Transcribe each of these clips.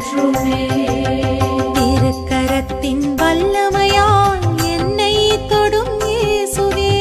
மாற்றுமே திருக்கரத்தின் வல்லமையால் என்னை தொடும் இயேசுவே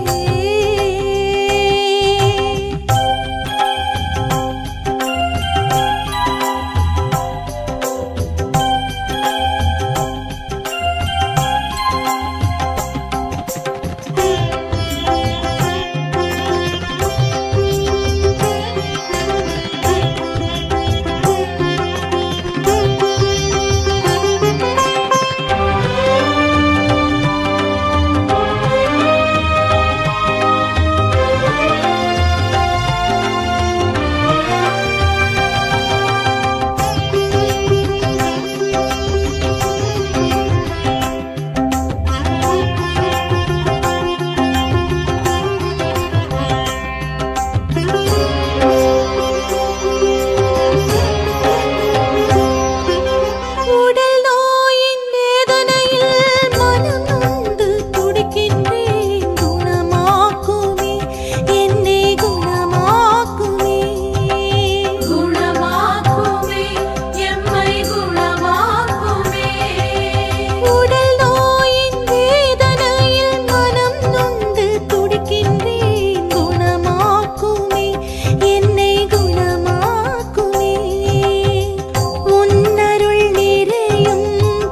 உடல் நோயின் வேதனையில் மனம் நொந்து துடிக்கின்றேன் குணமாக்குமே என்னை குணமாக்குமே குணமாக்குமே எம்மை குணமாக்குமே உடல் நோயின் வேதனையில் மனம் நொந்து துடிக்கின்றேன் குணமாக்குமே என்னை குணமாக்குமே உன்னருள் நிறையும்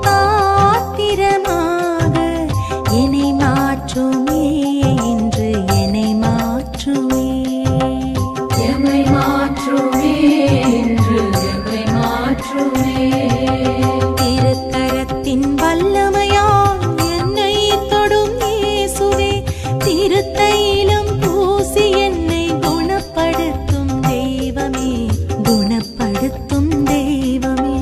பாத்திரமாக என்னை மாற்றுமே இன்று என்னை மாற்றுமே எம்மை மாற்றுமே என்று எம்மை மாற்றுமே திருக்கரத்தின் வல்லமையால் என்னை தொடும் இயேசுவே திருத்தையிலும் பூசி என்னை குணப்படுத்தும் தெய்வமே குணப்படுத்தும் தெய்வமே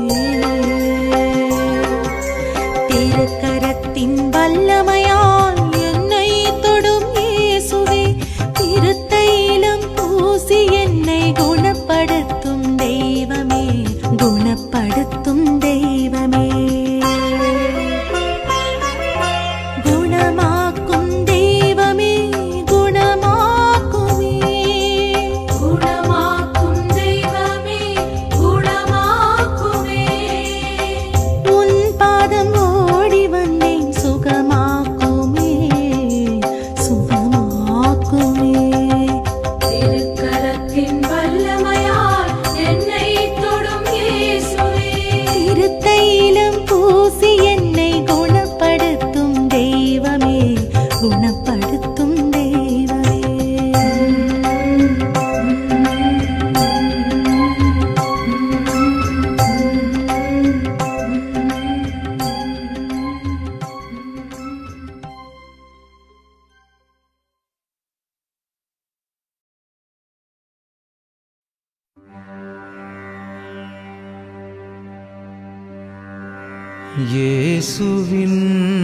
திருக்கரத்தின் வல்லமையால் என்னை தொடும் இயேசுவே திருத்தையிலும் பூசி என்னை குணப்படுத்தும் தெய்வமே குணப்படுத்தும் தெய்வமே குணமாக்கும் தெய்வமே குணமாக்குமே குணமாக்கும் தெய்வமே குணமாக்குமே உன் பாதம் ஓடி வந்தேன் சுகமாக்குமே சுகமாக்குமே திருக்கரத்தின் வல்லமையால் என்னை தொடும் இயேசுவே திருத்தையிலும் பூசி என்னை குணப்படுத்தும் தெய்வமே குணப்படுத்தும் தெய்வமே இயேசுவின்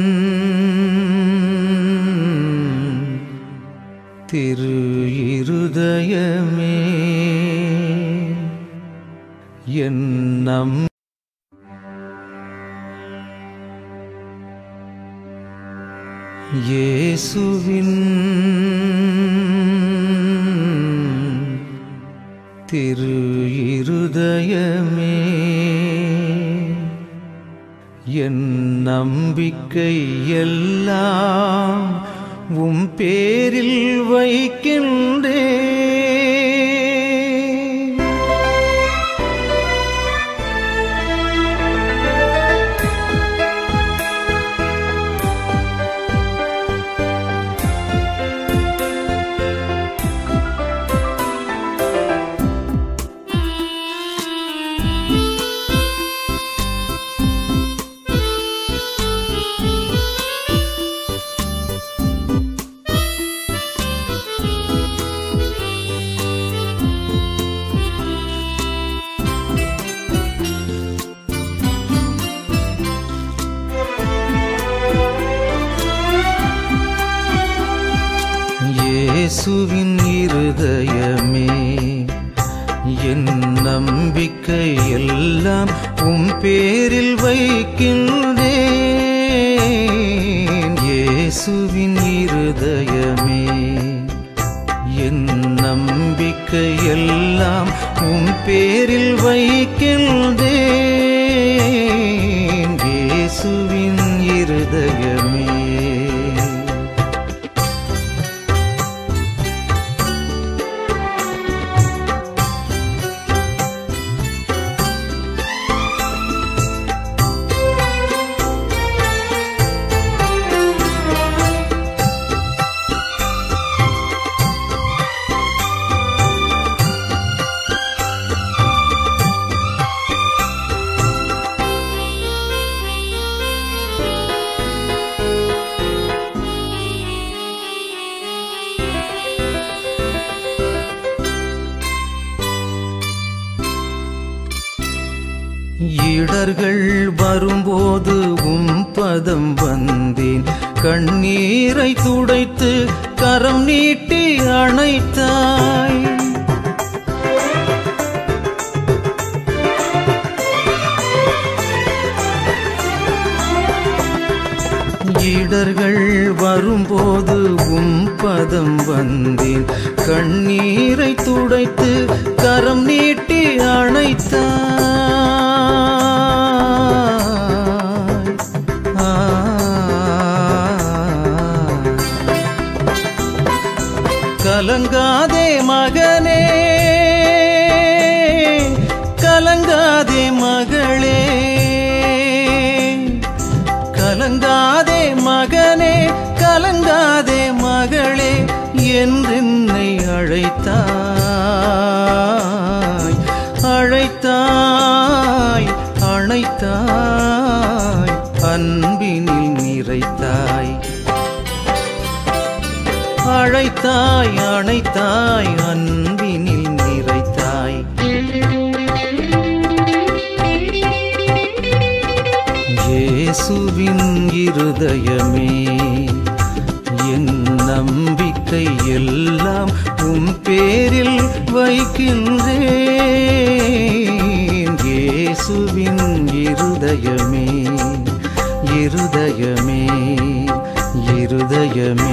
திரு இருதயமே என் நம் இயேசுவின் திரு இருதயமே என் நம்பிக்கை எல்லாம் உம் பேரில் வைக்கின்றே இயேசுவின் இருதயமே என் நம்பிக்கை எல்லாம் உம் பேரில் வைக்கின்றேன் இயேசுவின் இருதயமே என் நம்பிக்கை எல்லாம் உம் பேரில் வைக்கின்றேன் இடர்கள் வரும்போது உம் பதம் வந்தேன் கண்ணீரை துடைத்து கரம் நீட்டி அணைத்தாய் இடர்கள் வரும்போது உம் பதம் வந்தேன் கண்ணீரை துடைத்து கரம் நீட்டி அணைத்தாய் ஆ. கலங்காதே மகனே கலங்காதே மகளே கலங்காதே மகனே கலங்காதே மகளே என்றென்னை அழைத்தாய் அழைத்தாய் அணைத்தாய் அன்பினில் நிறைத்தாய் அழைத்தாய் அணைத்தாய் அன்பினில் நிறைத்தாய் இயேசுவின் இருதயமே என் நம்பிக்கை எல்லாம் உம் பேரில் வைக்கின்றேன் இயேசுவின் இருதயமே இருதயமே இருதயமே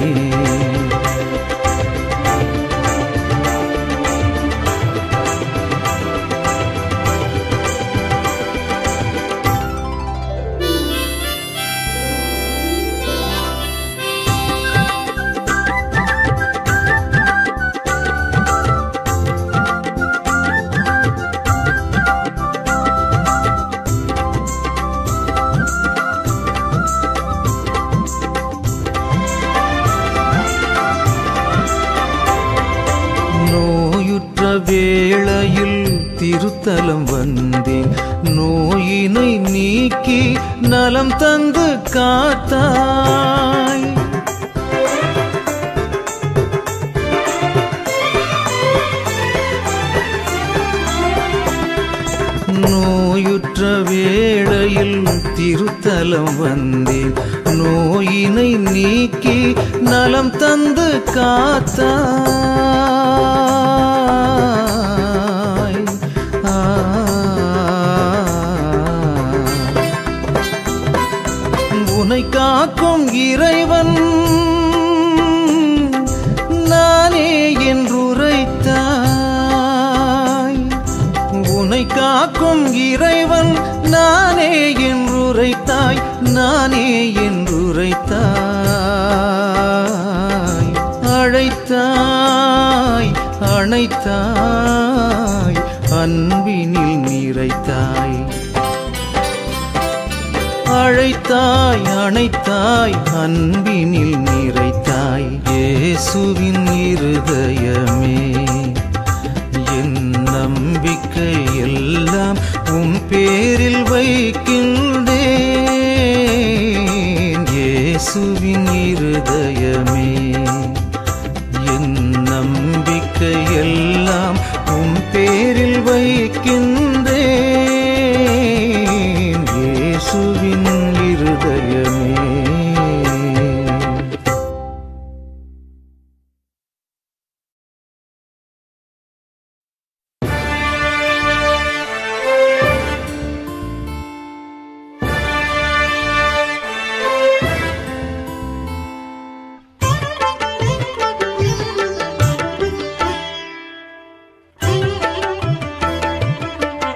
நோயுற்ற வேளையில் திருத்தலம் வந்தேன் நோயினை நீக்கி நலம் தந்து காத்தாய் நோயுற்ற வேளையில் திருத்தலம் வந்தேன் நோயினை நீக்கி நலம் தந்து காத்தாய் ஆ. உனை காக்கும் இறைவன் நானே என்றுரைத்தாய் உனை காக்கும் இறைவன் நானே என்றுரைத்தாய் நானே என்றுரைத்தாய் அழைத்தாய் அணைத்தாய் அன்பினில் நிறைத்தாய் அழைத்தாய் அணைத்தாய் அன்பினில் நிறைத்தாய் இயேசுவின் இருதயமே என் நம்பிக்கை எல்லாம் உம் பேரில் வைக்கின்றேன் இயேசுவின் இருதயமே என் நம்பிக்கை எல்லாம் உம் பேரில் வைக்கின்றேன் இயேசுவின் இருதயமே Thank you.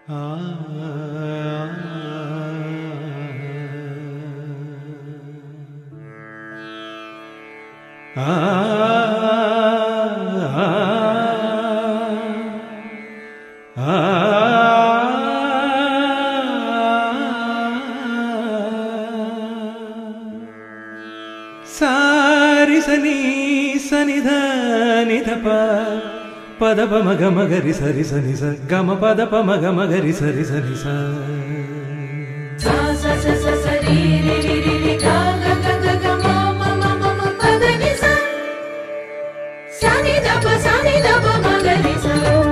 సారి సని సనిధ నిధప పదప మగ మగరి సరి సని స గమ పదప మగ మగరి సరి సని స సా సా సా సా సా రి రి రి రి రి గా గా గా గా గా మా మా మా మా మా ప ద ని సా సా ని ద ప సా ని ద ప మ గ రి సా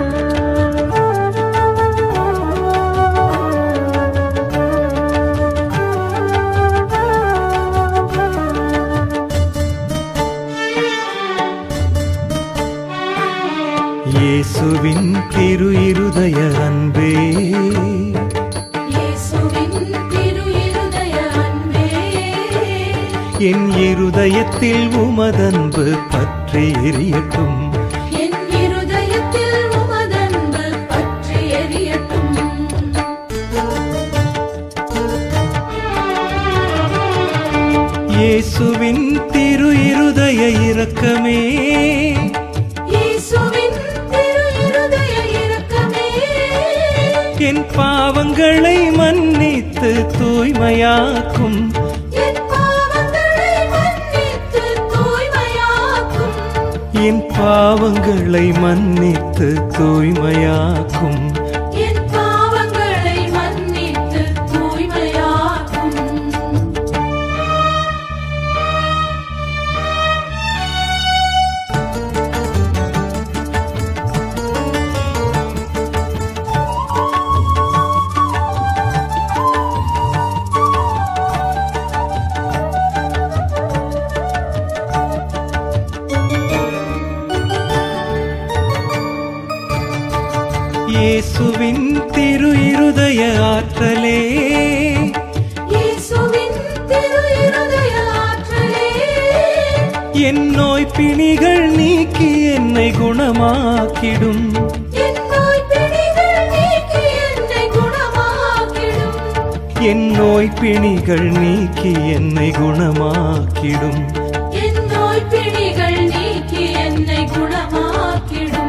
இயேசுவின் திரு இருதய அன்பே இயேசுவின் திரு இருதய அன்பே என் இருதயத்தில் உமதன்பு பற்றி எரியட்டும் என் இருதயத்தில் உமதன்பு பற்றி எரியட்டும் இயேசுவின் திரு இருதய இரக்கமே இயேசுவின் திரு இருதய இரக்கமே என் பாவங்களை மன்னித்து தூய்மையாக்கும் என் பாவங்களை மன்னித்து தூய்மையாக்கும் என் பாவங்களை மன்னித்து தூய்மையாக்கும் என் பாவங்களை மன்னித்து தூய்மையாக்கும் இயேசுவின் திரு இருதய ஆற்றலே இயேசுவின் திரு இருதய ஆற்றலே என் நோய் பிணிகள் நீக்கி என்னை குணமாக்கிடும் என் நோய் பிணிகள் நீக்கி என்னை குணமாக்கிடும் என் நோய் பிணிகள் நீக்கி என்னை குணமாக்கிடும் என் நோய் பிணிகள் நீக்கி என்னை குணமாக்கிடும்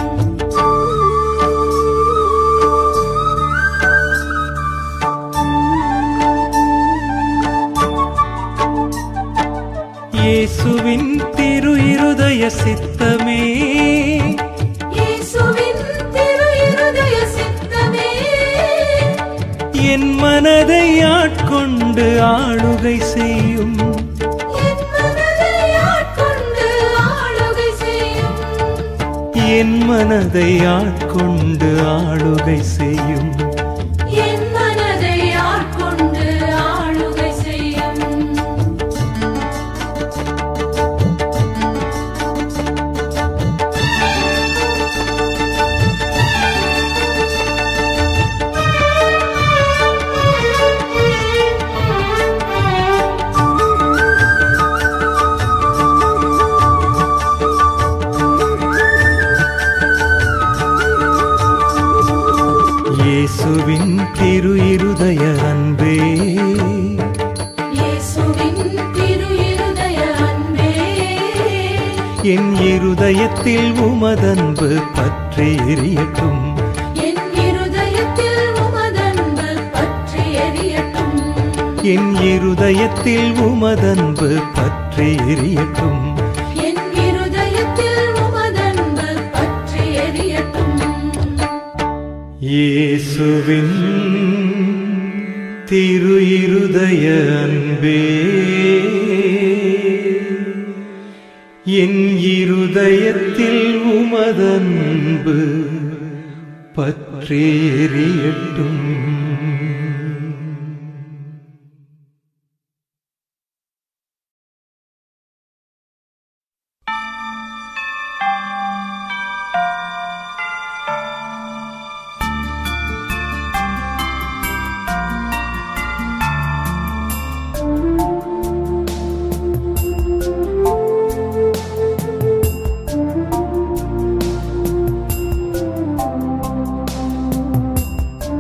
இயேசுவின் திரு இருதய சித்தமே இயேசுவின் திரு இருதய சித்தமே என் மனதை ஆட்கொண்டு ஆளுகை செய்யும் என் மனதை ஆட்கொண்டு ஆளுகை செய்யும் என் மனதை ஆட்கொண்டு ஆளுகை செய்யும் என் மனதை ஆட்கொண்டு ஆளுகை செய்யும் இயேசுவின் திரு இருதய அன்பே இயேசுவின் திரு இருதய அன்பே என் இருதயத்தில் உமதன்பு பற்றி எரியட்டும் என் இருதயத்தில் உமதன்பு பற்றி எரியட்டும் என் இருதயத்தில் உமதன்பு பற்றி எரியட்டும் என் இருதயத்தில் உமதன்பு பற்றி எரியட்டும் இயேசுவின் திரு இருதய அன்பே என் இருதயத்தில் உமதன்பு பற்றி எரியட்டும் இயேசுவின்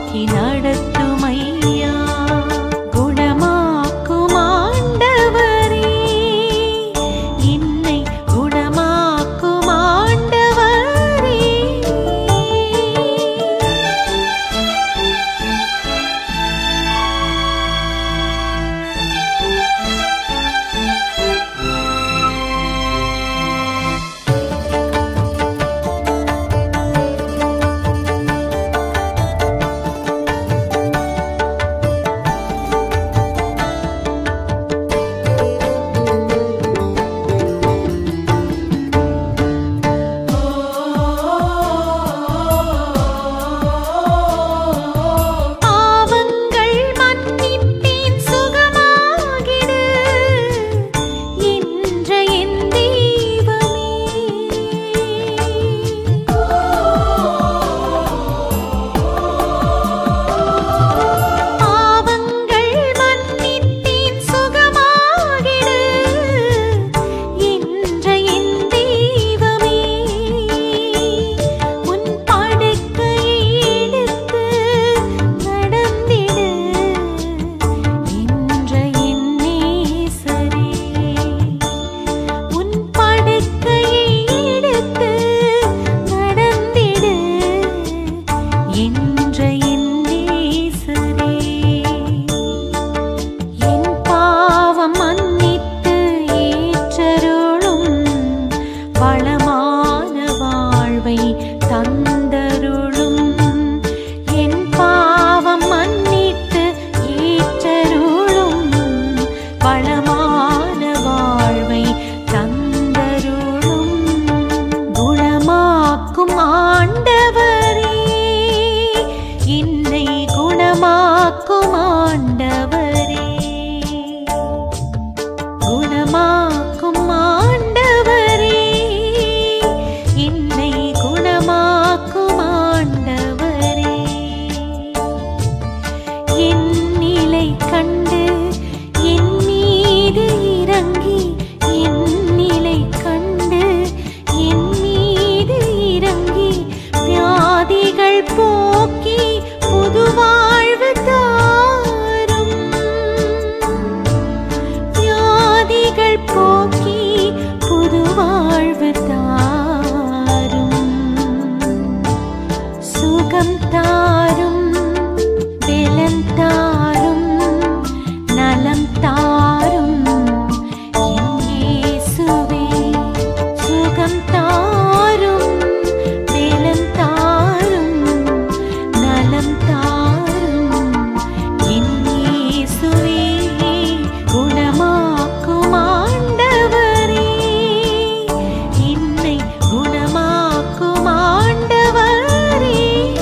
குணமாக்கி நடத்துமையா குணமாக்கும் ஆண்டவரே என்னை குணமாக்கும் ஆண்டவரே பாவங்கள் மன்னித்தேன் சுகமாகிடு என்ற என் தெய்வமே பாவங்கள் மன்னித்தேன் சுகமாகிடு என்ற என் தெய்வமே உன் படுக்கையை எடுத்து நடந்திடு என்ற என் நேசரே உன் படுக்கையை எடுத்து நடந்திடு என்ற என் நேசரே என் பாவம் மன்னித்து ஏற்றருளும் வளமான வாழ்வை தந்தருளும் என் பாவம் மன்னித்து ஏற்றருளும் வளமான வாழ்வை தந்தருளும் குணமாக்கும் ஆண்டவரே என்னை குணமாக்கும் ஆண்டவரே குணமாக்கும் ஆண்டவரே என்னை குணமாக்கும் ஆண்டவரே என் நிலை கண்டு என் மீது இறங்கி என் நிலை கண்டு என் மீது இறங்கி வியாதிகள் போக்கி புது வாழ்வு தாரும் வியாதிகள் போக்கி புது வாழ்வு தாரும் சுகம் தாரும் பலம் தாரும் நலம் தாரும் என் இயேசுவே சுகம் தாரும் பலம் தாரும் நலம் தாரும் என் இயேசுவே குணமாக்கும் ஆண்டவரே என்னை குணமாக்கும் ஆண்டவரே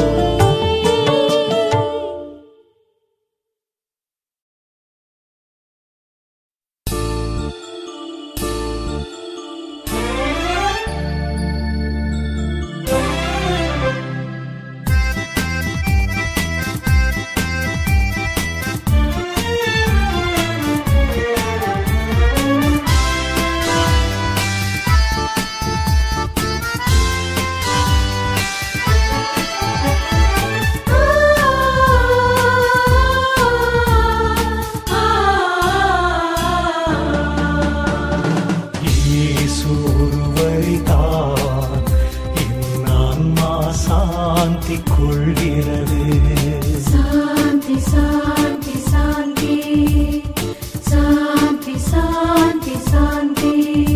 இயேசு ஒருவரைதான் என் ஆன்மா சாந்தி கொள்கிறது சாந்தி சாந்தி சாந்தி சாந்தி சாந்தி சாந்தி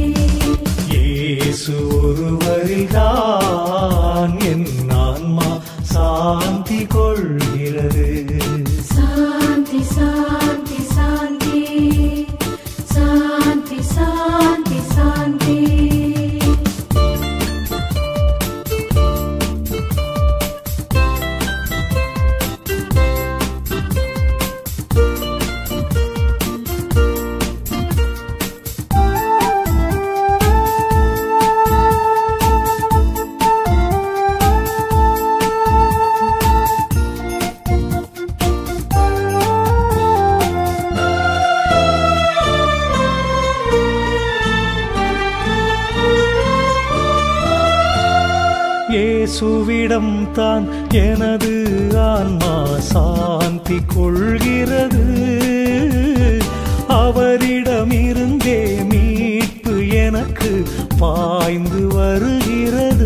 இயேசு ஒருவரைதான் என் ஆன்மா சாந்தி கொள்கிறது சாந்தி சாந்தி சாந்தி சாந்தி சாந்தி சாந்தி இயேசுவிடம் தான் எனது ஆன்மா சாந்தி கொள்கிறது அவரிடமிருந்தே மீட்பு எனக்கு பாய்ந்து வருகிறது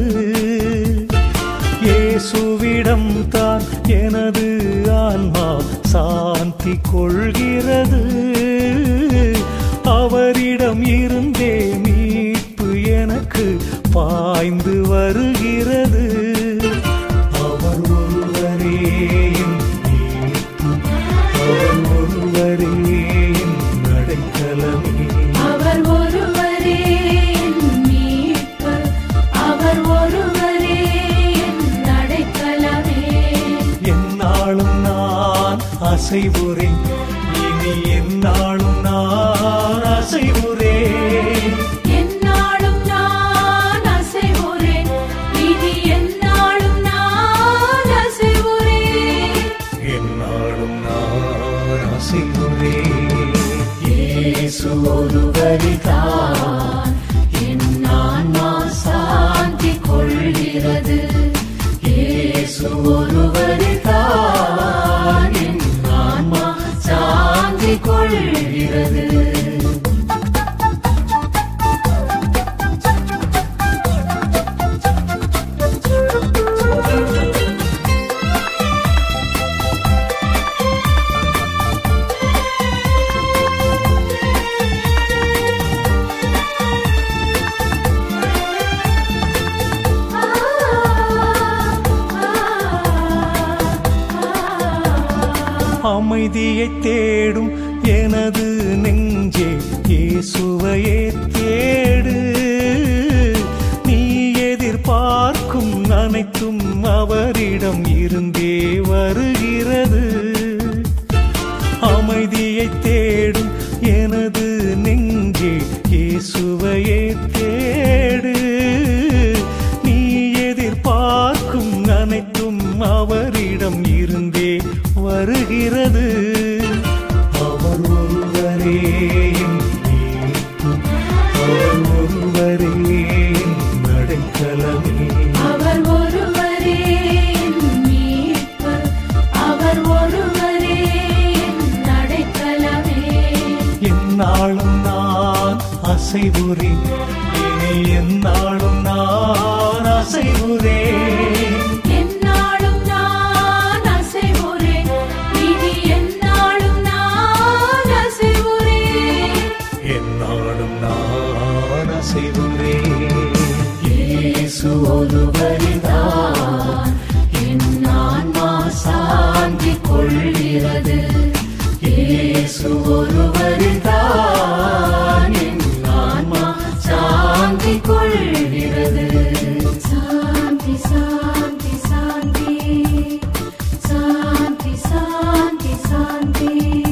இயேசுவிடம் தான் எனது ஆன்மா சாந்தி கொள்கிறது அவரிடம் இருந்தே மீட்பு எனக்கு பாய்ந்து வருகிறது அவர் ஒருவரே என் மீட்பு. அவர் ஒருவரே என் அடைக்கலமே அவர் ஒருவரே என் மீட்பு அவர் ஒருவரே என் அடைக்கலமே என்னாலும் நான் அசைவுறேன் இனி என்னாலும் நான் அசைவுறேன் என்னாலும் நான் அசைவுறேன் இனி என்னாலும் நான் அசைவுறேன் என்னாலும் நான் அசைவுறேன் இயேசு ஒருவரிதான் என் ஆன்மா சாந்தி கொள்கிறது இயேசு ஒருவரிதான் என் ஆன்மா சாந்தி கொள்கிறது அமைதியை தேடும் எனது நெஞ்சே இயேசுவையே தேடு நீ எதிர்பார்க்கும் அனைத்தும் அவரிடம் இருந்தே வருகிறது அமைதியை தேடும் எனது நெஞ்சே இயேசுவையே தேடு நீ எதிர்பார்க்கும் அனைத்தும் அவரிடம் இருந்தே வருகிறது அவர் ஒருவரே என் மீட்பு. அவர் ஒருவரே என் அடைக்கலமே அவர் ஒருவரே என் மீட்பு அவர் ஒருவரே என் அடைக்கலமே என்னாலும் நான் அசைவுறேன் இனி என்னாலும் நான் அசைவுறேன் என்னாலும் நான் அசைவுறேன் இனி என்னாலும் நான் அசைவுறேன் என்னாலும் நான் அசைவுறேன் இயேசு ஒருவரிதான் என் ஆன்மா சாந்தி கொள்கிறது இயேசு ஒருவரிதான் என் ஆன்மா சாந்தி கொள்கிறது சாந்தி சாந்தி சாந்தி சாந்தி சாந்தி சாந்தி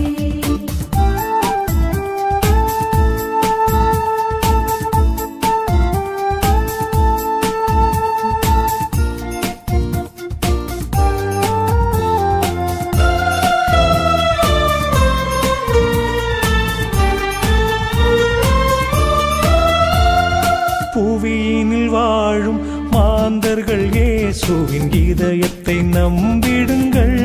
புவியினில் வாழும் மாந்தர்கள் இயேசுவின் இதயத்தை நம்பிடுங்கள்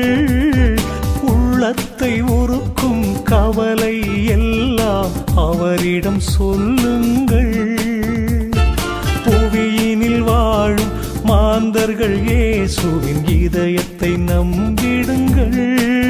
உள்ளத்தை உருக்கும் கவலை எல்லாம் அவரிடம் சொல்லுங்கள் புவியினில் வாழும் மாந்தர்கள் இயேசுவின் இதயத்தை நம்பிடுங்கள்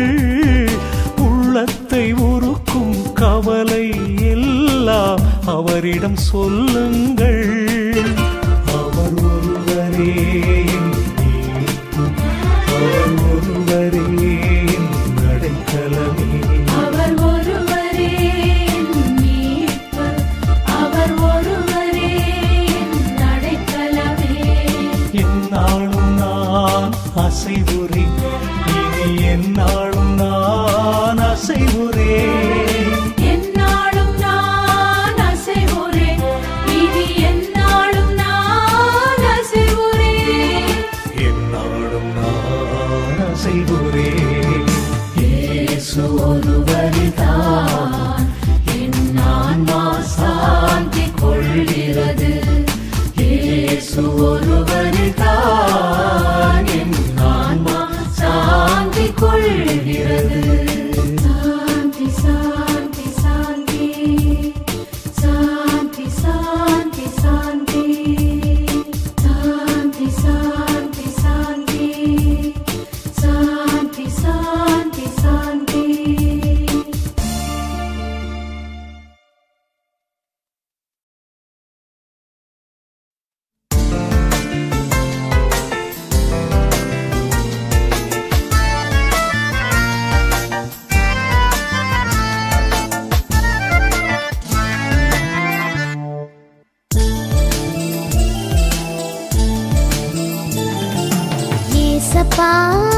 உள்ளத்தை உருக்கும் கவலை எல்லாம் அவரிடம் சொல்லுங்கள் அவர் ஒருவரே என் மீட்பு. அவர் ஒருவரே என் அடைக்கலமே அவர் ஒருவரே என் மீட்பு அவர் ஒருவரே என் அடைக்கலமே என்னாலும் நான் அசைவுறேன் இனி என்னாலும் நான் அசைவுறேன் என்னாலும் நான் அசைவுறேன் இனி என்னாலும் நான் அசைவுறேன் என்னாலும் நான் அசைவுறேன் இயேசு ஒருவரிதான் என் ஆன்மா சாந்தி கொள்கிறது இயேசு ஒருவரை தான் என் ஆன்மா சாந்தி கொள்கிறது சாந்தி சாந்தி சாந்தி சாந்தி சாந்தி சாந்தி சாந்தி சாந்தி சாந்தி சாந்தி சாந்தி சாந்தி ஏசப்பா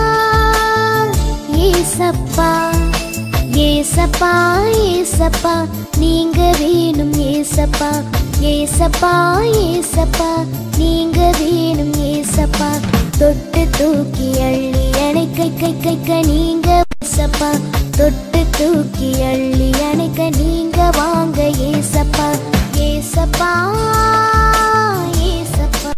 ஏசப்பா ஏசப்பா ஏசப்பா நீங்க வேணும் ஏசப்பா ஏசப்பா ஏசப்பா நீங்க வேணும் ஏசப்பா தொட்டு தூக்கி அள்ளி அணைக்க கை கைக்க நீங்க ஏசப்பா தொட்டு தூக்கி அள்ளி அணைக்க நீங்க வாங்க ஏசப்பா ஏசப்பா ஏசப்பா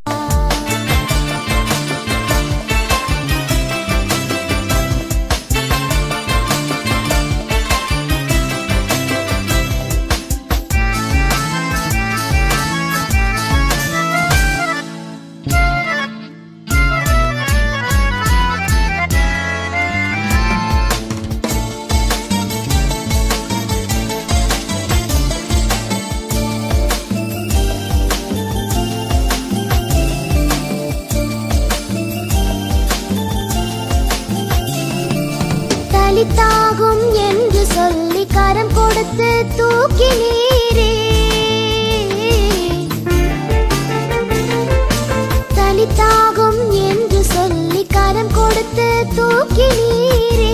தலித்தாகும் என்று சொல்லி கரம் கொடுத்து தூக்கி நீரே தலித்தாகும் என்று சொல்லி கரம் கொடுத்து தூக்கி நீரே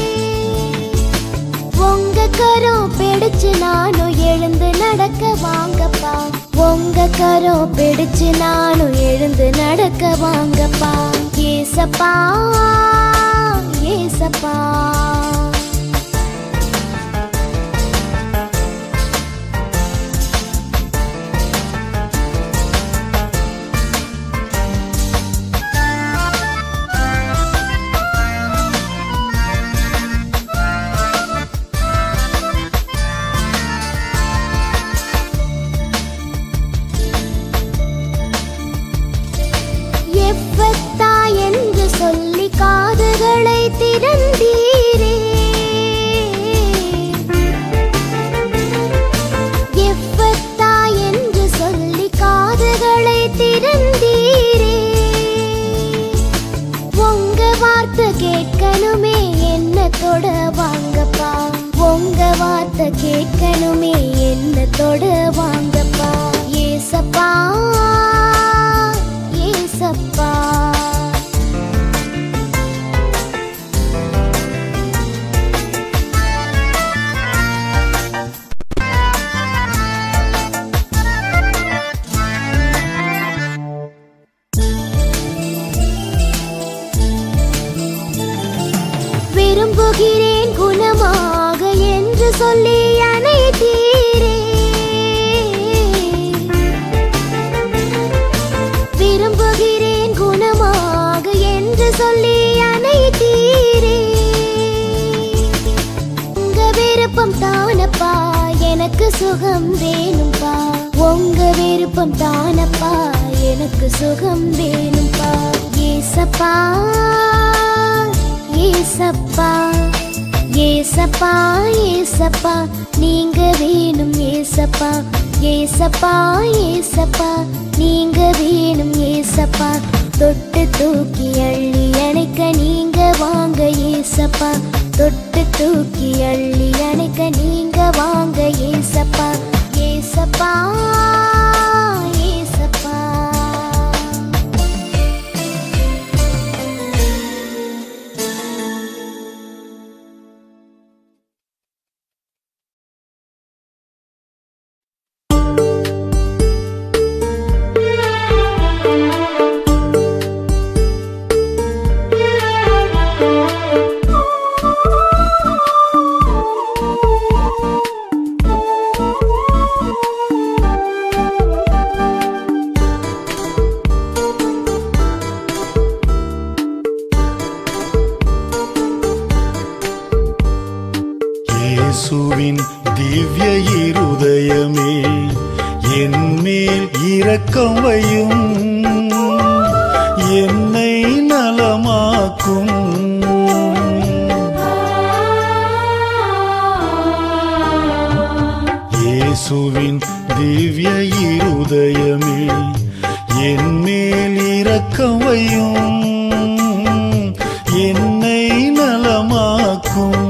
உங்க கரம் பிடிச்சு நானும் எழுந்து நடக்க வாங்கப்பா உங்க கரம் பிடிச்சு நானும் எழுந்து நடக்க வாங்கப்பா ஏசப்பா ஏசப்பா எவ்வத்தா என்று சொல்லி காதுகளை திறந்தீரே எவ்வத்தா என்று சொல்லி காதுகளை திறந்தீரே உங்க வார்த்தை கேட்கணுமே என்ன தொட வாங்கப்பா உங்க வார்த்தை கேட்கணுமே என்ன தொட வாங்கப்பா ஏசப்பா ஏசப்பா விரும்புகிறேன் குணமாக என்று சொல்லி அனைத்தீரே விரும்புகிறேன் குணமாக என்று சொல்லி அனைத்தீரே உங்க விருப்பம் தானப்பா எனக்கு சுகம் வேணும்பா உங்க விருப்பம் தானப்பா எனக்கு சுகம் வேணும்பா ஏசப்பா ஏசப்பா ஏசப்பா ஏசப்பா நீங்க வேணும் ஏசப்பா ஏசப்பா ஏசப்பா நீங்க வேணும் ஏசப்பா தொட்டு தூக்கி அள்ளி அணைக்க நீங்க வாங்க ஏசப்பா தொட்டு தூக்கி அள்ளி அணைக்க நீங்க வாங்க ஏசப்பா ஏசப்பா ஏசப்பா ஆ இயேசுவின் திவ்ய இருதயமே என் மேல் இரக்கம் வையும் என்னை நலமாக்கும் இயேசுவின் திவ்ய இருதயமே என் மேல் இரக்கம் வையும் என்னை நலமாக்கும்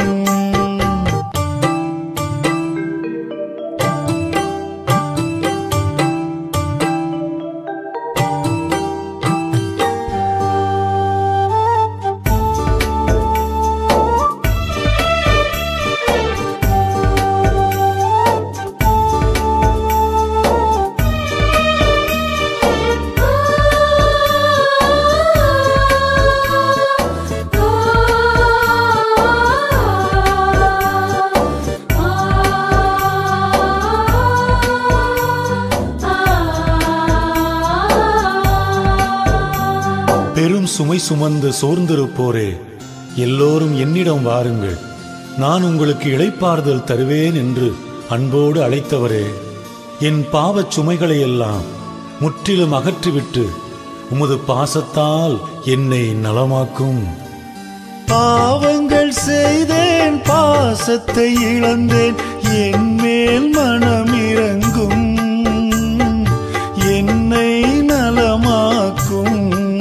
பெரும் சுமை சுமந்து சோர்ந்திருப்போரே எல்லோரும் என்னிடம் வாருங்கள் நான் உங்களுக்கு இளைப்பாறுதல் தருவேன் என்று அன்போடு அழைத்தவரே என் பாவச் சுமைகளை எல்லாம் முற்றிலும் அகற்றிவிட்டு உமது பாசத்தால் என்னை நலமாக்கும் பாவங்கள் செய்தேன் பாசத்தை இழந்தேன் என் மேல் மனம் இறங்கும் என்னை நலமாக்கும்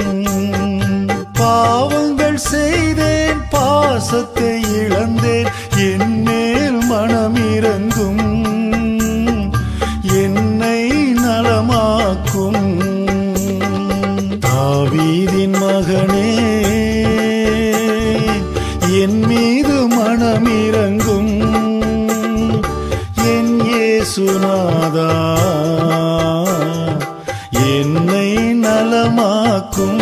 பாவங்கள் செய்தேன் பாசத்தை இழந்தேன் என் மேல் மனம் இறங்கும் என்னை நலமாக்கும் தாவீதின் மகனே என் மீது மனம் இறங்கும் என் இயேசுநாதா என்னை நலமாக்கும்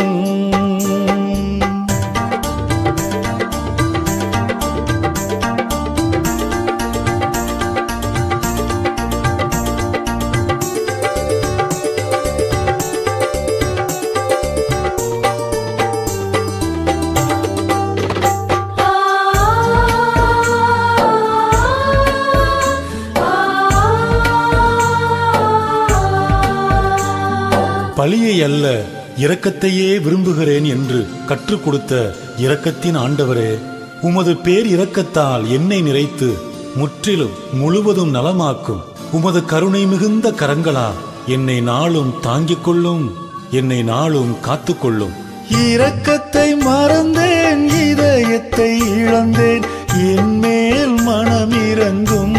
பழியை அல்ல இரக்கத்தையே விரும்புகிறேன் என்று கற்றுக் கொடுத்த இரக்கத்தின் ஆண்டவரே உமது பேர் இரக்கத்தால் என்னை நிறைத்து முற்றிலும் முழுவதும் நலமாக்கும் உமது கருணை மிகுந்த கரங்களா என்னை நாளும் தாங்கிக் கொள்ளும் என்னை நாளும் காத்துக்கொள்ளும் இரக்கத்தை மறந்தேன் இதயத்தை இழந்தேன் என் மேல் மனம் இறங்கும்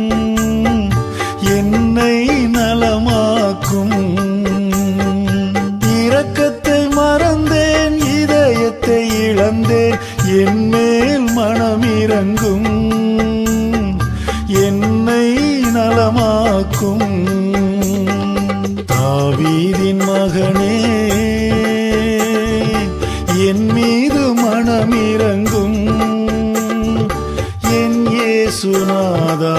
என்னை நலமாக்கும் இரக்கத்தை மறந்தேன் இதயத்தை இழந்தேன் என் மேல் மனம் இறங்கும் என்னை நலமாக்கும் தாவீதின் மகனே என் மீது மனம் இறங்கும் என் இயேசுநாதா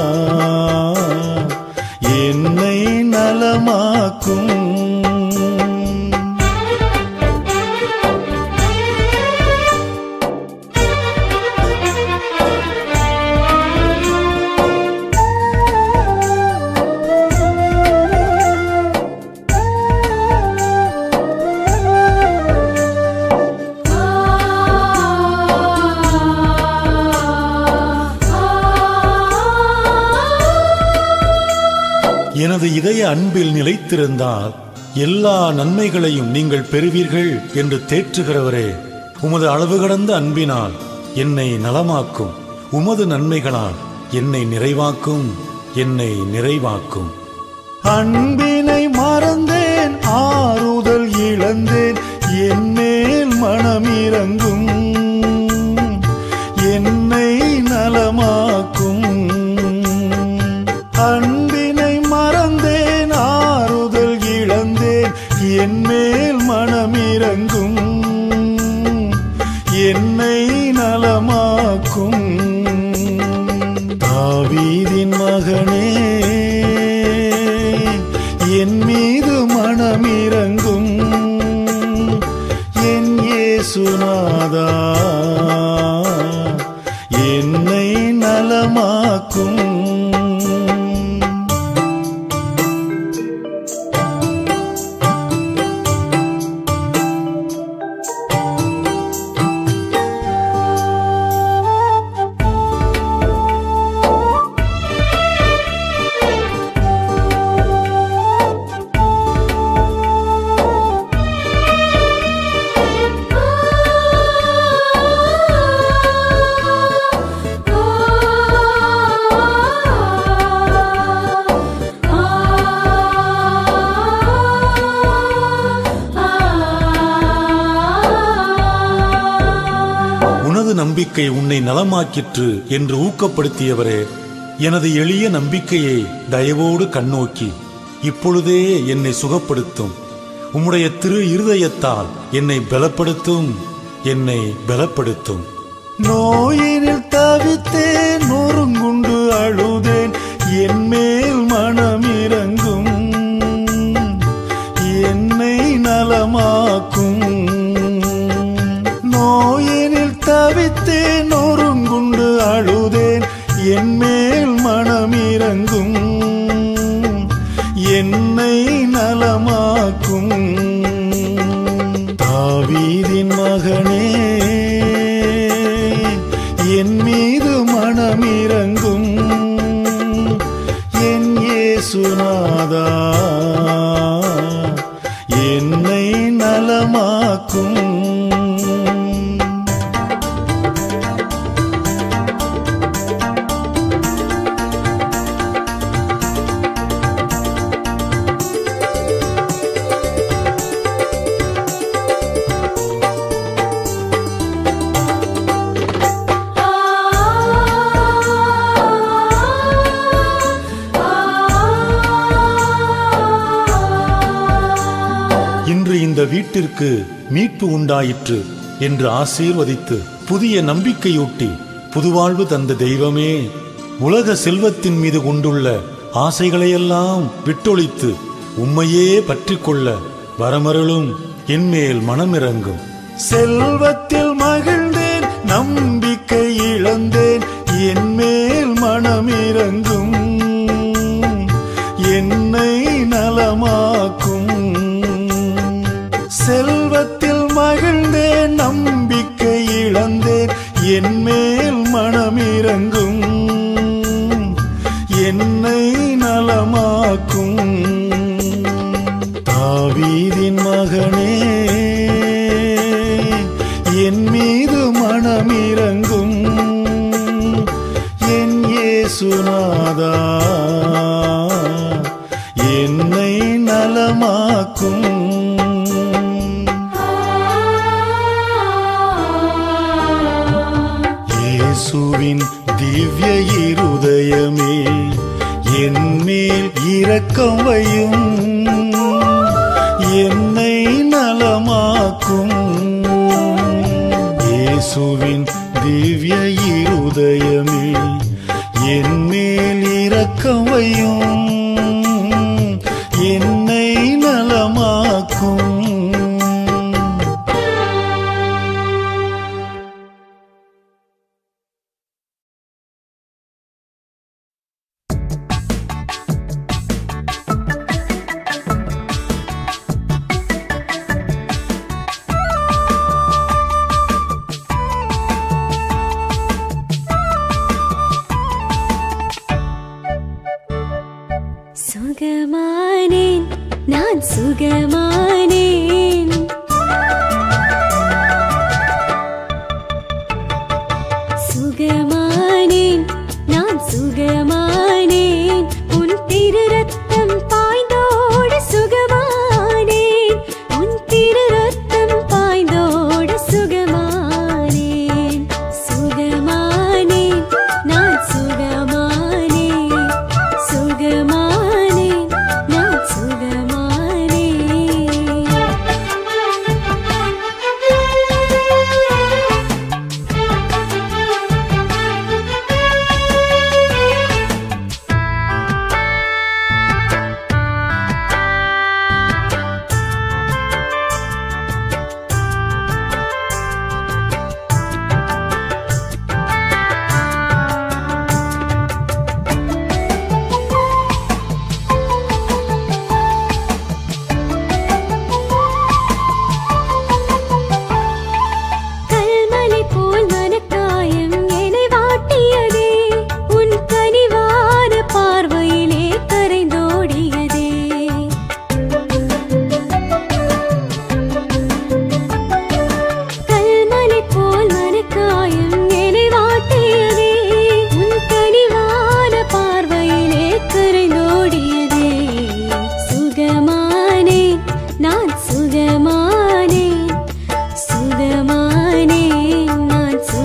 என்னை நலமாக்கும் எனது இதய அன்பில் நிலைத்திருந்தால் எல்லா நன்மைகளையும் நீங்கள் பெறுவீர்கள் என்று தேற்றுகிறவரே உமது அளவு கடந்த அன்பினால் என்னை நலமாக்கும் உமது நன்மைகளால் என்னை நிறைவாக்கும் என்னை நிறைவாக்கும் அன்பினை மறந்தேன் ஆறுதல் இழந்தேன் என் மேல் மனம் இறங்கும் என்னை நலமாக்கும் அன்பினை மறந்தேன் ஆறுதல் இழந்தேன் என் மேல் மனம் இறங்கும் என்னை நலமாக்கும் தாவீதின் மகனே என் மீது மனம் இறங்கும் என் இயேசுநாதா என்னை நல நம்பிக்கை உன்னை நலமாக்கிற்று என்று ஊக்கப்படுத்தியவரே எனது எளிய நம்பிக்கையை தயவோடு கண்ணோக்கி இப்பொழுதே என்னை சுகப்படுத்தும் உம்முடைய திரு இருதயத்தால் என்னை பலப்படுத்தும் என்னை பலப்படுத்தும் நோயினில் தவித்தேன் நொறுங்குண்டு அழுதேன் என் மேல் மனம் இறங்கும் என்னை நலமாக்கும் நோயினில் தவித்தேன் நொறுங்குண்டு அழுதேன் என் மேல் மனம் இறங்கும் என்னை நலமாக்கும் தாவீதின் மகனே என் மீது மனம் இறங்கும் என் இயேசுநாதா என்னை நலமாக்கும் இன்று இந்த வீட்டிற்கு மீட்பு உண்டாயிற்று என்று ஆசீர்வதித்து புதிய நம்பிக்கையூட்டி புதுவாழ்வு தந்த தெய்வமே உலக செல்வத்தின் மீது கொண்டுள்ள ஆசைகளையெல்லாம் விட்டொழித்து உம்மையே பற்றிக் கொள்ள வரமருளும் என்மேல் மனமிறங்கும் செல்வத்தில் மகிழ்ந்தேன் நம்பிக்கை இழந்தேன் என்மேல் மனமிறங்கும் என்னை நலமாக்கும் செல்வத்தில் மகிழ்ந்தேன் நம்பிக்கை இழந்தேன் என் மேல் மனமிறங்கும் என்னை நலமாக்கும் தாவீதின் மகனே என் மீது மனமிறங்கும் என் இயேசுநாதா என்னை நலமாக்கும் இயேசுவின் திவ்ய இருதயமே என் மேல் இரக்கம் வையும் என்னை நலமாக்கும் இயேசுவின் திவ்ய இருதயமே என் மேல் இரக்கம் வையும் என்னை நலமாக்கும் சுகமானேன் நான் சுகமானேன் சுகமானேன் நான் சுகமானேன் உன் திரு ரத்தம் பாய்ந்தோட சுகமானேன் உன் திரு ரத்தம் பாய்ந்தோட சுகமானேன் சுகமானேன் நான் சுகமானேன் சுகமானேன் நான் சுகமானேன் கல்மலை போல் மனக்காயம் என்னை வாட்டியதே உன் கனிவான பார்வையிலே கரைந்தோடியதே கல்மலை போல் மனக்காயம் என்னை வாட்டியதே உன் கனிவான பார்வையிலே கரைந்தோடியதே சுகமானேன் நான் சுகமானேன் சுகமானேன் நான் சுகமானேன்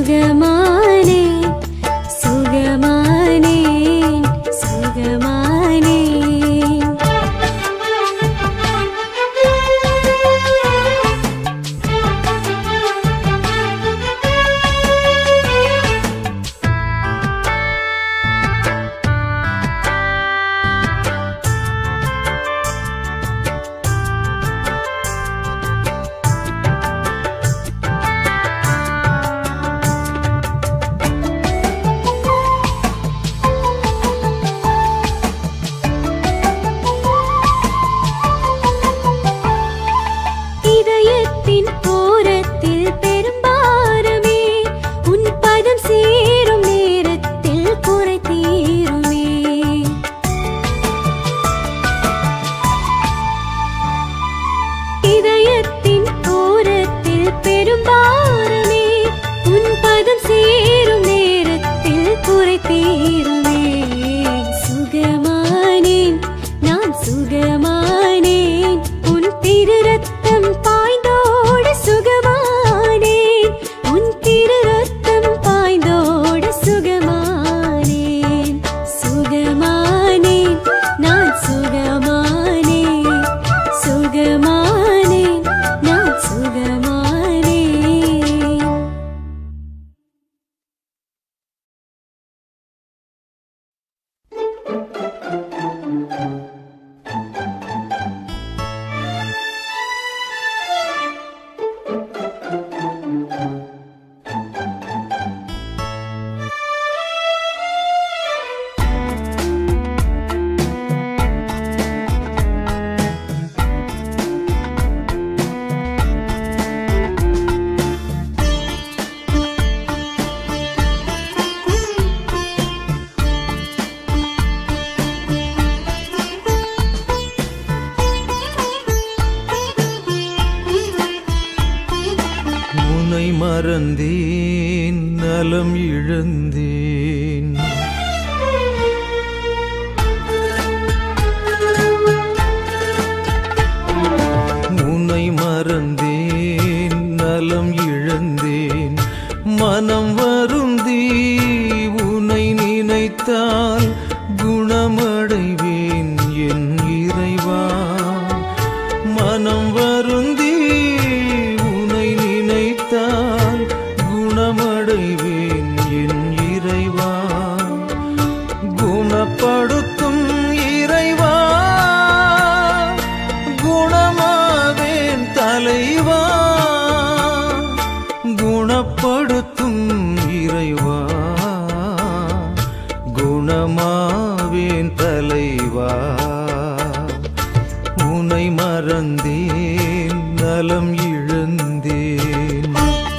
சுகமானேன் சுகமானேன் சுகமானேன் இதயத்தின் ஓரத்தில் பெரும்பாரமே உன் பதம் சேரும் நேரத்தில் குறை தீருமே இதயத்தின் ஓரத்தில் பெரும்பாரமே உன் பதம் சேரும் நேரத்தில் குறை தீருமே சுகமானேன் நான் சுகமானேன் உன் திரு ரத்தம் பாய்ந்தோட சுகமானேன் உன் திரு ரத்தம் பாய்ந்தோட சுகமானேன் சுகமானேன் நான் சுகமானேன் சுகமானேன் நான் சுகமானேன் உனை மறந்தேன் நலம் இழந்தேன் உன்னை மறந்தேன் நலம் இழந்தேன் மனம் வருந்தி உன்னை நினைத்தால் குணமடைவேன் என் இறைவா மனம் வருந்தி உன்னை நினைத்தால் குணமடைவேன் என் இறைவா குணப்படுத்தும் இறைவா குணமாவேன் தலைவா குணப்படுத்தும் இறைவா குணமாவேன் தலைவா உனை மறந்தேன் நலம் இழந்தேன்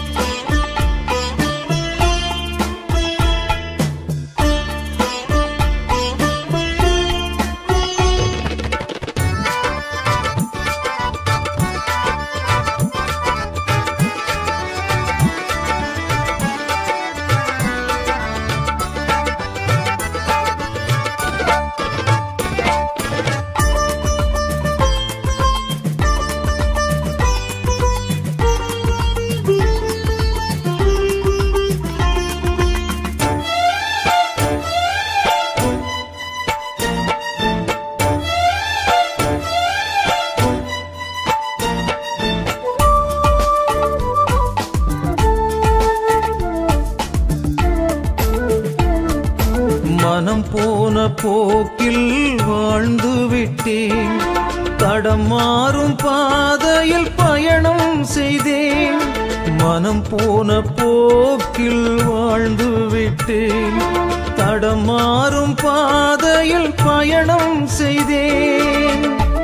மனம் போன போக்கில் வாழ்ந்து விட்டேன் தடம் மாறும் பாதையில் பயணம் செய்தேன் மனம் போன போக்கில் வாழ்ந்து விட்டேன் தடம் மாறும் பாதையில் பயணம் செய்தேன்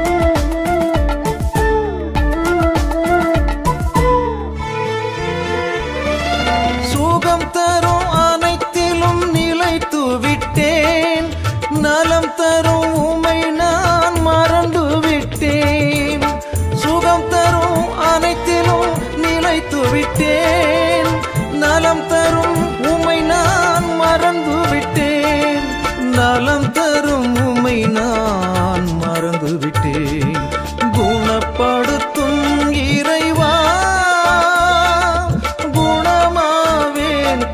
சுகம் தரும் அனைத்திலும் நிலைத்து விட்டேன் நலம் தரும் உமை நான் மறந்து விட்டேன் சுகம் தரும் அனைத்திலும் நிலைத்து விட்டேன் நலம் தரும் உமை நான் மறந்து விட்டேன் நலம் தரும் உமை நான் மறந்து விட்டேன் குணப்படுத்தும் இறைவா குணமாவேன்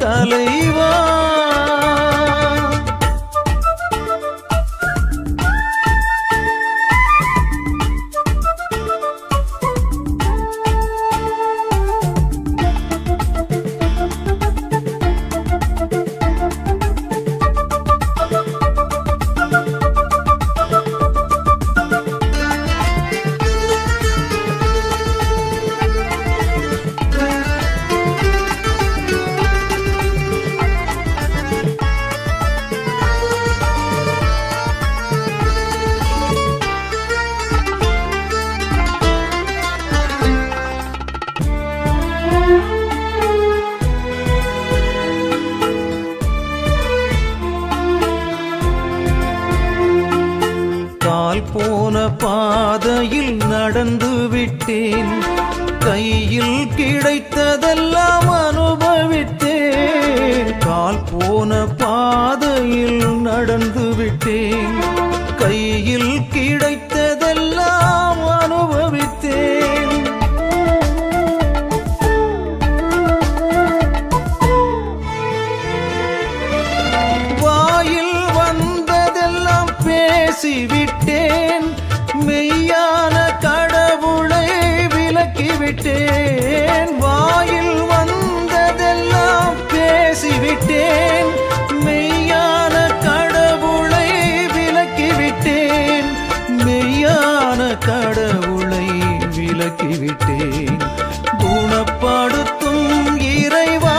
பாதையில் நடந்து விட்டேன் கையில் கிடைத்ததெல்லாம் அனுபவித்தேன் கால் போன பாதையில் நடந்து விட்டேன் கையில் கிடைத்ததெல்லாம் அனுபவித்தேன் வாயில் வந்ததெல்லாம் பேசிவிட்டேன் மெய்யான கடவுளை விலக்கிவிட்டேன் வாயில் வந்ததெல்லாம் பேசிவிட்டேன் மெய்யான கடவுளை விலக்கிவிட்டேன் மெய்யான கடவுளை விலக்கிவிட்டேன் குணப்படுத்தும் இறைவா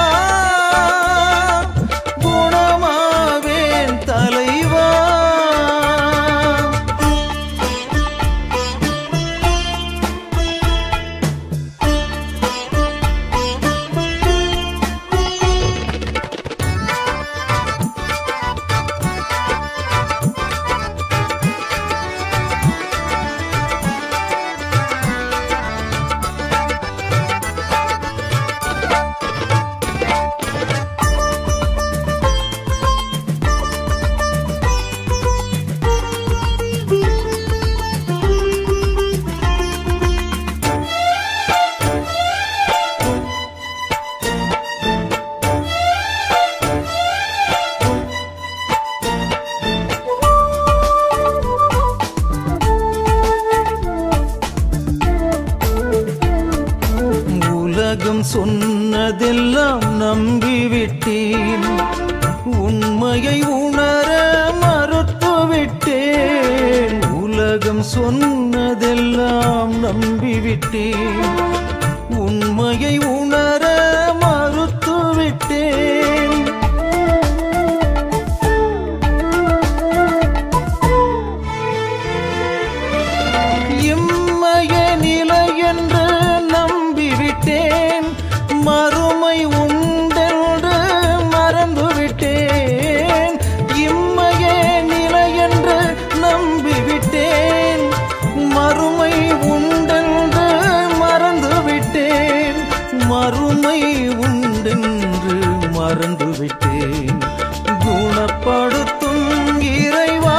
குணமாவேன் தலைவா உலகம் சொன்னதெல்லாம் நம்பிவிட்டேன் உண்மையை உணர மறுத்துவிட்டேன் உலகம் சொன்னதெல்லாம் நம்பிவிட்டேன் உண்மையை உணர மறுத்துவிட்டேன் இம்மைய நிலை என்று நம்பிவிட்டேன் மறுமை உண்டென்று மறந்துவிட்டேன் இம்மைய நிலை என்று நம்பிவிட்டேன் மறுமை உண்டென்று மறந்துவிட்டேன் மறுமை உண்டென்று மறந்துவிட்டேன் குணப்படுத்தும் இறைவா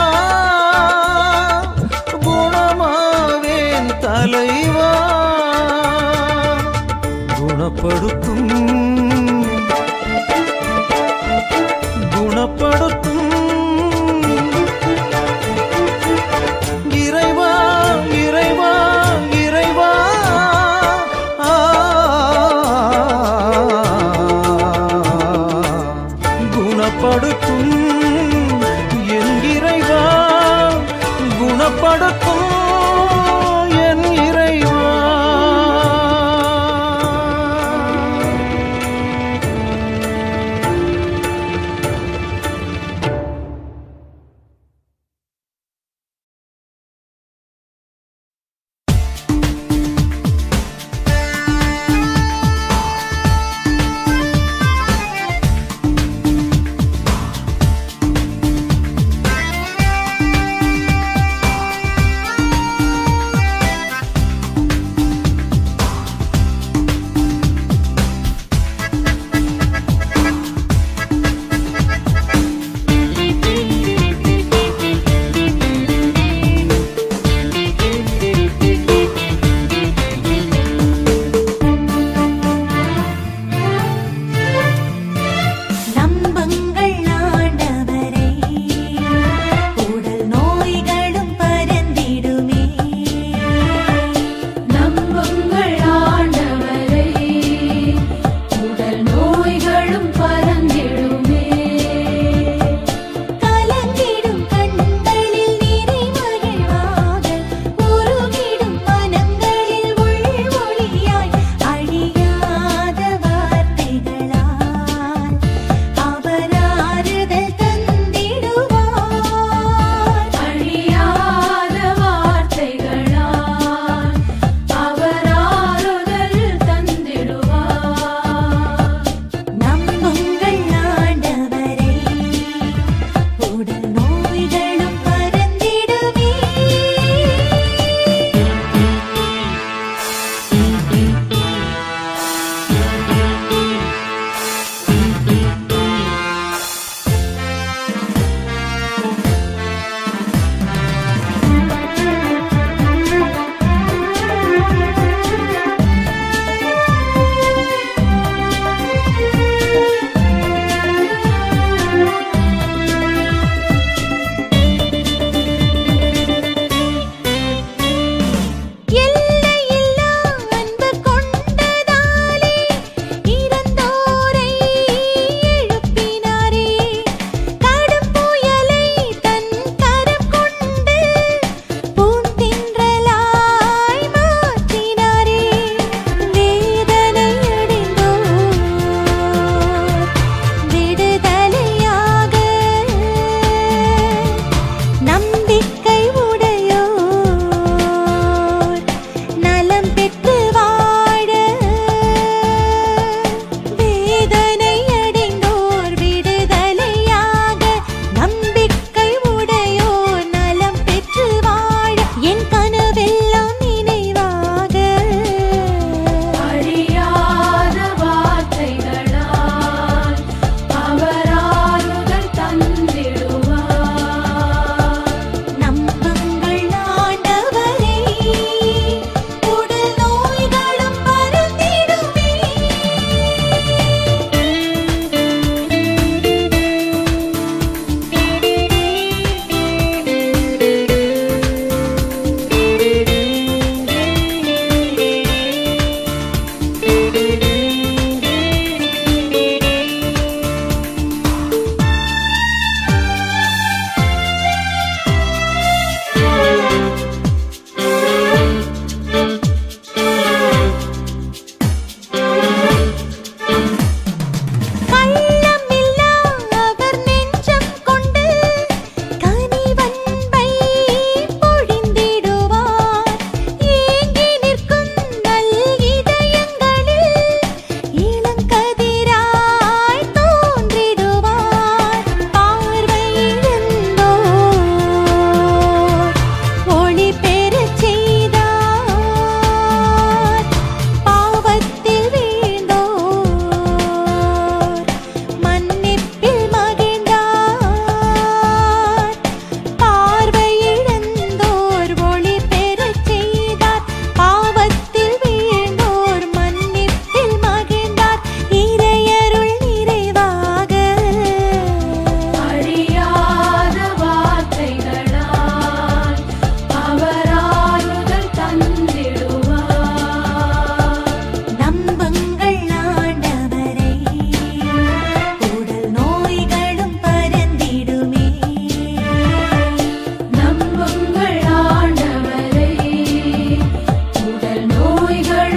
குணமாவேன் தலைவா குணப்படுத்தும் குணப்படுத்தும் இறைவா இறைவா இறைவா ஆ, குணப்படுத்தும் என் இறைவா குணப்படுத்தும் என் இறைவா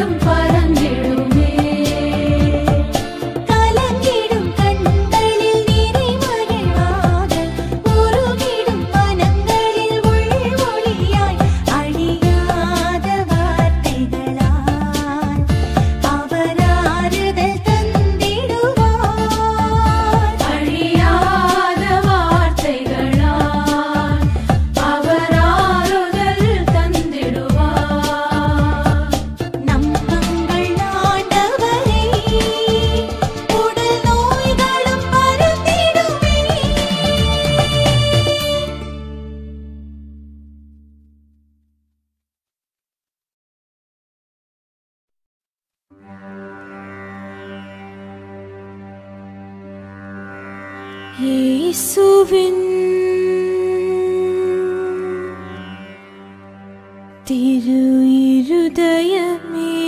உள்ளம் பறந்திடுமே கலங்கிடும் கண்களில் நிறைமகிழ்வாக உருகிடும் மனங்களில் உள்மொழியாய் அழியாத வார்த்தைகளால் அவர் ஆறுதல் தந்திடுவார் அழியாத வார்த்தைகளால் அவர் ஆறுதல் தந்திடுவார் நம்பங்கள் ஆண்டவரே உடல் நோய்களும் மறந்திடுமே இயேசுவின் திரு இருதயமே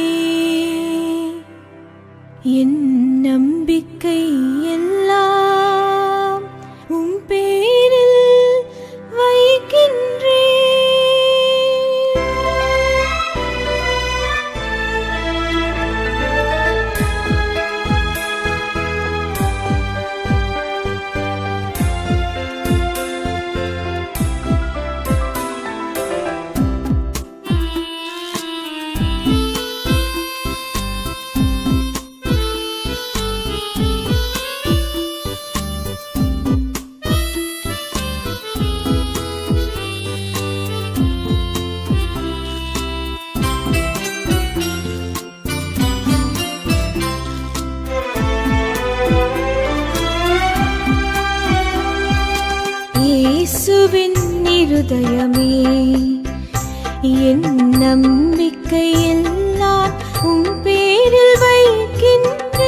என் நம்பிக்கை எல்லாம் உம் பேரில் வைக்கின்றேன் இயேசுவின் இருதயமே என் நம்பிக்கை எல்லாம் உம் பேரில் வைக்கின்றேன்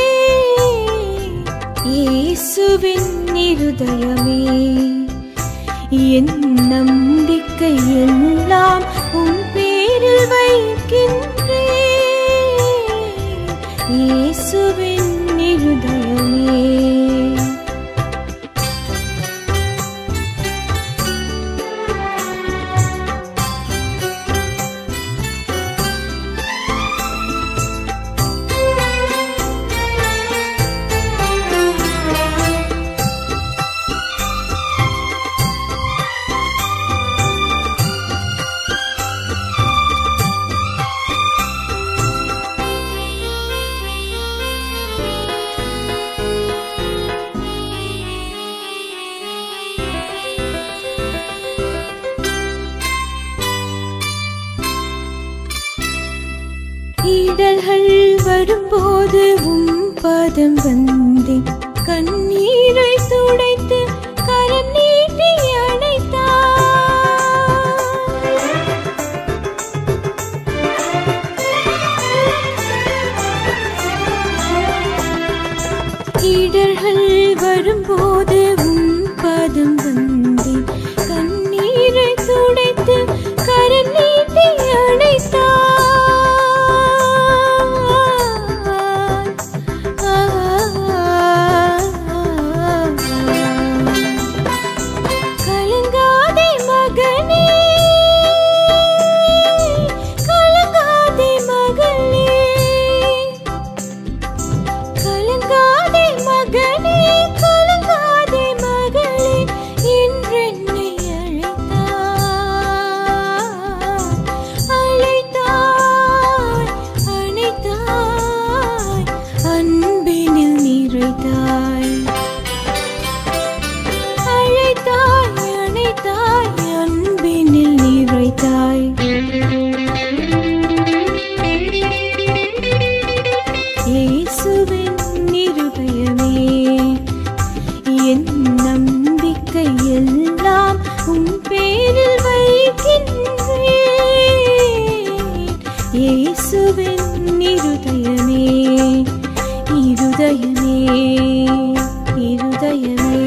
இயேசுவின் இருதயமே என் நம்பிக்கை எல்லாம் உம் பேரில் வைக்கின்றேன் இயேசுவின் இருதயமே இடர்கள் வரும்போது உம் பதம் வந்தேன் கண்ணீரை துடைத்து கரம் நீட்டி அணைத்தார் இடர்கள் வரும்போது உம் பதம் வந்தேன் கண்ணீரை துடைத்து கரம் நீட்டி அணைத்தார் கலங்காதே மகனே கலங்காதே மகளே கலங்காதே மகனே கலங்காதே மகளே என்றென்னை அழைத்தாய் அழைத்தாய் அணைத்தாய் அன்பினில் நிறைத்தாய் அழைத்தாய் அணைத்தாய் அன்பினில் நிறைத்தாய் இயேசுவின் இருதயமே என் நம்பிக்கை எல்லாம் உம் பேரில் வைக்கின்றேன் இயேசுவின் இருதயமே இருதயமே இருதயமே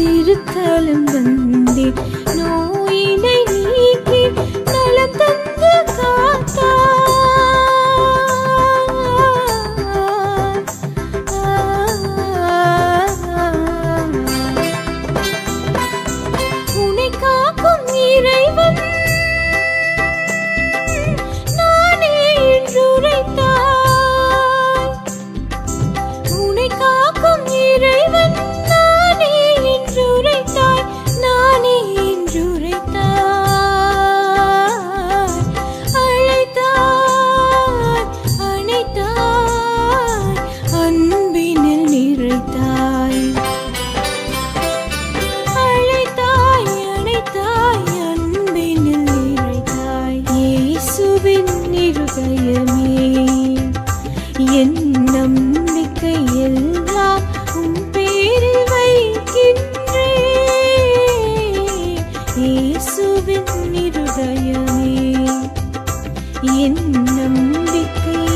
திருத்தலம் வந்தேன் நோயினை நீக்கி நலம் தந்து காத்தாய் உன்னை காக்கும் இறைவன் நானே என்று உரைத்தாய் உன்னை காக்கும் இறைவன் நானே என்று உரைத்தாய் நானே என்று உரைத்தாய் அழைத்தாய் அணைத்தாய் அன்பினில் நிறைத்தாய் அழைத்தாய் அணைத்தாய் அன்பினில் நிறைத்தாய் இயேசுவின் இருதயமே என் நம்பிக்கை எல்லாம் உம் பேரில் வைக்கின்றேன் இயேசுவின் இருதயமே என் நம்பிக்கை